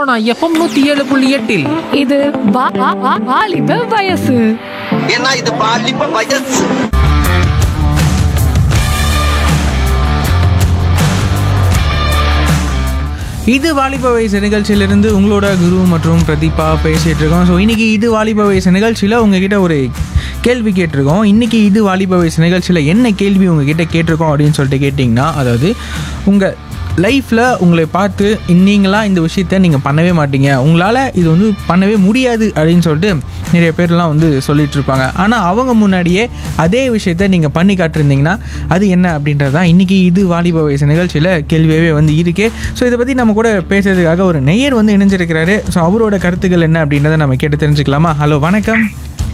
Sona FM நூத்தி ஏழு புள்ளி எட்டில் இது வா- வா- வா- வாலிப வயசு ஏன்னா இது பாலிப்ப வயசு இது வாலிப வயசு நிகழ்ச்சியிலிருந்து உங்களோட குரு மற்றும் பிரதீபா பேசிகிட்டு இருக்கோம் ஸோ இன்னைக்கு இது வாலிப வயசு நிகழ்ச்சியில் உங்ககிட்ட ஒரு கேள்வி கேட்டிருக்கோம் இன்னைக்கு இது வாலிப வயசு நிகழ்ச்சியில் என்ன கேள்வி உங்ககிட்ட கேட்டிருக்கோம் அப்படின்னு சொல்லிட்டு கேட்டிங்கன்னா அதாவது உங்கள் லைஃப்பில் உங்களை பார்த்து நீங்களாம் இந்த விஷயத்த நீங்கள் பண்ணவே மாட்டீங்க உங்களால் இது வந்து பண்ணவே முடியாது அப்படின்னு சொல்லிட்டு நிறைய பேர்லாம் வந்து சொல்லிட்டு இருப்பாங்க ஆனால் அவங்க முன்னாடியே அதே விஷயத்த நீங்கள் பண்ணி காட்டிருந்தீங்கன்னா அது என்ன அப்படின்றது தான் இன்றைக்கி இது வாலிப வயசு நிகழ்ச்சியில் கேள்வியாகவே வந்து இருக்கு ஸோ இதை பற்றி நம்ம கூட பேசுறதுக்காக ஒரு நெய்யர் வந்து இணைஞ்சிருக்கிறாரு ஸோ அவரோட கருத்துக்கள் என்ன அப்படின்றத நம்ம கேட்டு தெரிஞ்சுக்கலாமா ஹலோ வணக்கம்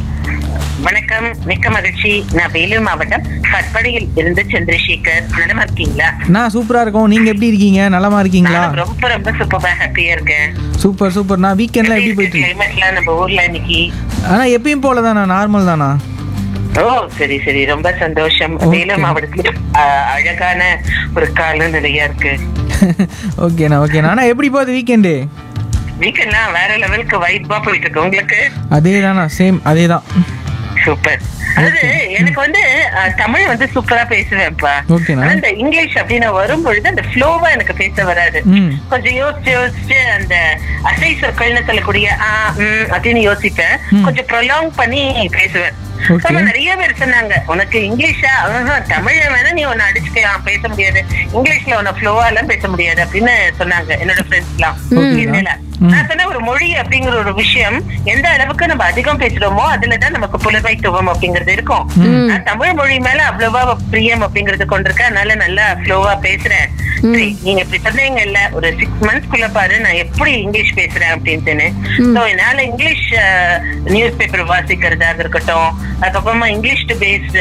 வணக்கம் மிக்க மகிழ்ச்சி நான் வேலூர் மாவட்டம் கட்படியில் இருந்து சந்திரசேகர் நலமா இருக்கீங்களா நான் சூப்பராக இருக்கோம் நீங்கள் எப்படி இருக்கீங்க நலமா இருக்கீங்களா நான் ரொம்ப ரொம்ப சூப்பரா ஹாப்பியா இருக்கேன் சூப்பர் சூப்பர் நான் வீக்கெண்ட்லாம் எப்படி போயிட்டு இருக்கு கிளைமேட்லாம் நம்ம ஊர்ல இன்னைக்கு ஆனால் எப்பயும் போல தானா நார்மல் தானா ஓ சரி சரி ரொம்ப சந்தோஷம் Okay. வேலூர் மாவட்டத்துல ஆ, அழகான ஒரு காலநிலையா இருக்கு ஓகேண்ணா ஓகேண்ணா ஆனால் எப்படி போகுது வீக்கெண்டு வீக்கெண்ட்லாம் வேற லெவலுக்கு வைப்பா போயிட்டு இருக்கு உங்களுக்கு அதே தானா சேம் அதே தான் சூப்பர் அதாவது எனக்கு வந்து அஹ், தமிழ் வந்து சூப்பரா பேசுவேன்ப்பா ஓகேண்ணா. ஆனா இந்த இங்கிலீஷ் அப்படின்னு வரும்பொழுது அந்த ஃப்ளோவா எனக்கு பேச வராது ம். கொஞ்சம் யோசிச்சு யோசிச்சு அந்த அசை சொற்கள்னு சொல்லக்கூடிய ஆ ம் அப்படின்னு யோசிப்பேன் ம். கொஞ்சம் ப்ரொலாங் பண்ணி பேசுவேன் Okay. ஆனா நிறைய பேர் சொன்னாங்க உனக்கு இங்கிலீஷா ஆஹா, தமிழ்ல வேணா நீ உன்னை அடிச்சுக்கலாம் பேச முடியாது இங்கிலீஷ்ல உன்னை ஃப்ளோவா எல்லாம் பேச முடியாது அப்படின்னு சொன்னாங்க என்னோட ஃப்ரெண்ட்ஸ் எல்லாம் Okay. என்னல ம். நான் சொன்ன ஒரு மொழி அப்படிங்கிற ஒரு விஷயம் எந்த அளவுக்கு நம்ம அதிகம் பேசுறோமோ அதுலதான் நமக்கு புலமைத்துவம் அப்படிங்கிறது இருக்கும் நான் தமிழ் மொழி மேல அவ்வளவா பிரியம் அப்படிங்கறது கொண்டிருக்கேன் அதனால நல்லா ஃப்ளோவா பேசுறேன் சரி, நீங்க இப்படி சொன்னீங்கல்ல ஒரு சிக்ஸ் மந்த்ஸ்க்குள்ள பாரு நான் எப்படி இங்கிலீஷ் பேசுறேன் அப்படின்ட்டுன்னு சோ என்னால இங்கிலீஷ் நியூஸ் பேப்பர் வாசிக்கிறதாக இருக்கட்டும் அதுக்கப்புறமா இங்கிலீஷ் டு பேஸ்ட்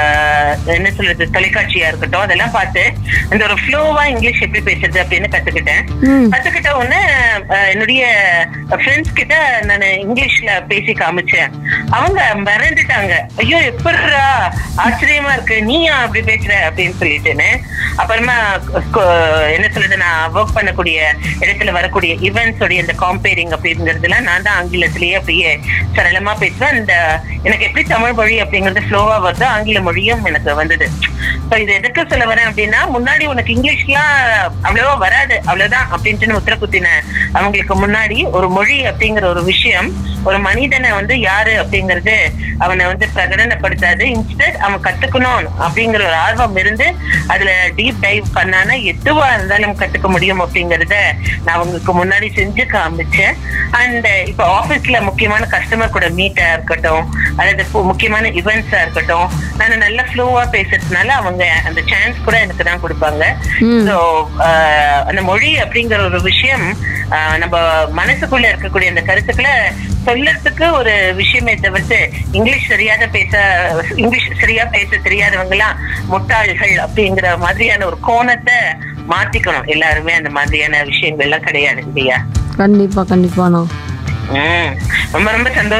என்ன சொல்றது தொலைக்காட்சியா இருக்கட்டும் அதெல்லாம் பார்த்து அந்த ஒரு ஃப்ளோவா இங்கிலீஷ் எப்படி பேசுறது அப்படின்னு கத்துக்கிட்டேன் கத்துக்கிட்ட உடனே அஹ், என்னுடைய ஃப்ரெண்ட்ஸ் கிட்ட நான் இங்கிலீஷ்ல பேசி காமிச்சேன் அவங்க மறந்துட்டாங்க ஐயோ எப்படிடா ஆச்சரியமா இருக்கு நீயா அப்படி பேசுற அப்படின்னு சொல்லிட்டுன்னு அப்புறமா ஸ்கூ- என்ன சொல்றது நான் ஒர்க் பண்ணக்கூடிய இடத்துல வரக்கூடிய ஈவெண்ட்ஸ் உடைய இந்த காம்பேரிங் அப்படிங்கிறதுல நான் தான் ஆங்கிலத்திலேயே அப்படியே சரளமா பேசுவேன் அந்த எனக்கு எப்படி தமிழ் மொழி அப்படிங்கிறது ஃப்ளோவா வருதோ ஆங்கில மொழியும் எனக்கு வந்தது So இது எதுக்கு சொல்ல வரேன் அப்படின்னா முன்னாடி உனக்கு இங்கிலீஷ்லாம் அவ்வளவா வராது அவ்வளவுதான் அப்படின்ட்டு முத்திர குத்தின அவங்களுக்கு முன்னாடி ஒரு மொழி அப்படிங்கிற ஒரு விஷயம் ஒரு மனிதனை வந்து யாரு அப்படிங்கறது அவனை வந்து பிரகடனப்படுத்தாது இன்ஸ்டெட் அவன் கத்துக்கணும் அப்படிங்கிற ஒரு ஆர்வம் இருந்து அதுல டீப் டைவ் பண்ணானா எதுவா இருந்தாலும் கத்துக்க முடியும் அப்படிங்கறத நான் அவங்களுக்கு முன்னாடி செஞ்சு காமிச்சேன் அண்ட் இப்ப ஆபீஸ்ல முக்கியமான கஸ்டமர் கூட மீட்டா இருக்கட்டும் அல்லது பு- முக்கியமான இவெண்ட்ஸா இருக்கட்டும் நான் நல்ல ஃப்ளோவா பேசுறதுனால அவங்க அந்த சான்ஸ் கூட எனக்கு தான் கொடுப்பாங்க ஸோ அந்த மொழி அப்படிங்கிற ஒரு விஷயம் ஆஹ், நம்ம மனசுக்குள்ள இருக்கக்கூடிய அந்த கருத்துக்களை சொல்லறதுக்கு ஒரு விஷயமே தவிர்த்து இங்கிலீஷ் சரியாத பேச இங்கிலீஷ் சரியா பேச தெரியாதவங்க எல்லாம் முட்டாள்கள் அப்படிங்கிற மாதிரியான ஒரு கோணத்தை மாத்திக்கணும் எல்லாருமே அந்த மாதிரியான விஷயங்கள்லாம் கிடையாது இல்லையா கண்டிப்பா கண்டிப்பாண்ணா உம் ரொம்ப ரொம்ப சந்தோஷம்